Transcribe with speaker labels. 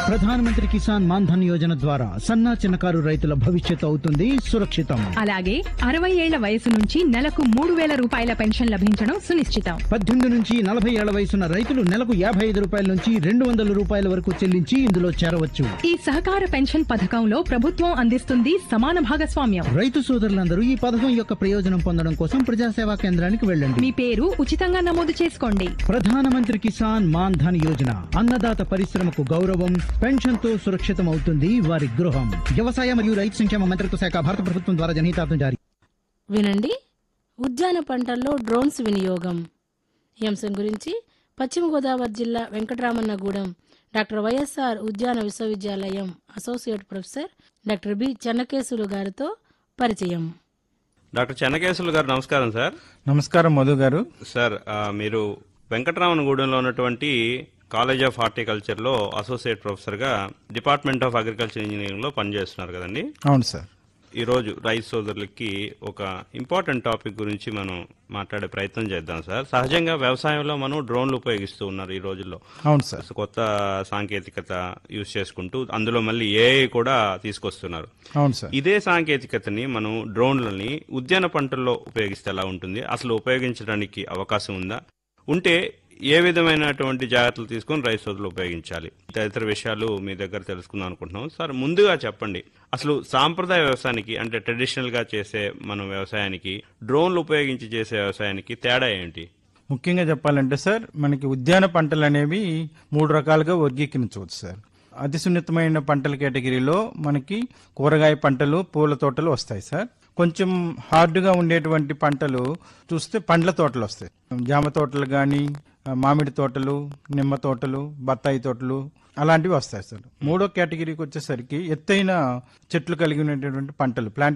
Speaker 1: ప్రధానమంత్రి కిసాన్ మాన్ ధన్ యోజన ద్వారా సన్నా చిన్నకారు రైతుల భవిష్యత్తు అవుతుంది సురక్షితం
Speaker 2: అలాగే అరవై ఏళ్ల వయసు నుంచి నెలకు మూడు వేల రూపాయల పెన్షన్ లభించడం సునిశ్చితం
Speaker 1: పద్దెనిమిది నుంచి నలభై ఏళ్ల వయసున్న రైతులు నెలకు యాభై ఐదు రూపాయల నుంచి రెండు వందల రూపాయల వరకు చెల్లించి ఇందులో చేరవచ్చు
Speaker 2: ఈ సహకార పెన్షన్ పథకంలో ప్రభుత్వం అందిస్తుంది సమాన భాగస్వామ్యం
Speaker 1: రైతు సోదరులందరూ ఈ పథకం యొక్క ప్రయోజనం పొందడం కోసం ప్రజాసేవా కేంద్రానికి వెళ్ళండి
Speaker 2: మీ పేరు ఉచితంగా నమోదు చేసుకోండి
Speaker 1: ప్రధానమంత్రి కిసాన్ మాన్ ధన్ యోజన అన్నదాత పరిశ్రమకు గౌరవం పెన్షన్ తో సురక్షితం అవుతుంది వారి గృహం వ్యవసాయ మరియు రైతు సంక్షేమ మంత్రిత్వ శాఖ భారత ప్రభుత్వం ద్వారా జనహితార్థం జారీ
Speaker 3: వినండి ఉద్యాన పంటల్లో డ్రోన్స్ వినియోగం ఈ అంశం గురించి పశ్చిమ గోదావరి జిల్లా వెంకటరామన్నగూడెం డాక్టర్ వైఎస్ఆర్ ఉద్యాన విశ్వవిద్యాలయం associate professor doctor B Chennakesulu గారితో పరిచయం
Speaker 4: డాక్టర్ చెన్నకేశ్వర గారు నమస్కారం సార్
Speaker 5: నమస్కారం మధు గారు
Speaker 4: సార్ ఆ, మీరు వెంకటరామనగూడెంలో ఉన్నటువంటి కాలేజ్ ఆఫ్ హార్టికల్చర్ లో అసోసియేట్ ప్రొఫెసర్ గా డిపార్ట్మెంట్ ఆఫ్ అగ్రికల్చర్ ఇంజనీరింగ్ లో పనిచేస్తున్నారు కదండి
Speaker 5: అవును సార్
Speaker 4: ఈ రోజు రైతు సోదరులకి ఒక ఇంపార్టెంట్ టాపిక్ గురించి మనం మాట్లాడే ప్రయత్నం చేద్దాం సార్ సహజంగా వ్యవసాయంలో మనం డ్రోన్లు ఉపయోగిస్తూ ఉన్నారు ఈ రోజుల్లో
Speaker 5: అవును సార్
Speaker 4: కొత్త సాంకేతికత యూజ్ చేసుకుంటూ అందులో మళ్ళీ ఏఐ కూడా తీసుకొస్తున్నారు
Speaker 5: అవును సార్
Speaker 4: ఇదే సాంకేతికతని మనం డ్రోన్లని ఉద్యాన పంటల్లో ఉపయోగిస్తే ఎలా ఉంటుంది అసలు ఉపయోగించడానికి అవకాశం ఉందా ఉంటే ఏ విధమైనటువంటి జాగ్రత్తలు తీసుకొని రైతు సోదరులు ఉపయోగించాలి తదితర విషయాలు మీ దగ్గర తెలుసుకుందాం అనుకుంటున్నాం సార్ ముందుగా చెప్పండి అసలు సాంప్రదాయ వ్యవసాయానికి అంటే ట్రెడిషనల్ గా చేసే మన వ్యవసాయానికి డ్రోన్లు ఉపయోగించి చేసే వ్యవసాయానికి తేడా ఏంటి
Speaker 5: ముఖ్యంగా చెప్పాలంటే సార్ మనకి ఉద్యాన పంటలు అనేవి మూడు రకాలుగా వర్గీకరించవచ్చు సార్ అతి సున్నితమైన పంటల కేటగిరీలో మనకి కూరగాయ పంటలు పూల తోటలు వస్తాయి సార్ కొంచెం హార్డ్గా ఉండేటువంటి పంటలు చూస్తే పండ్ల తోటలు వస్తాయి జామ తోటలు కానీ మామిడి తోటలు నిమ్మ తోటలు బత్తాయి తోటలు అలాంటివి వస్తాయి సార్ మూడో కేటగిరీకి వచ్చేసరికి ఎత్తైన చెట్లు కలిగి ఉన్నటువంటి పంటలు ప్లాంట్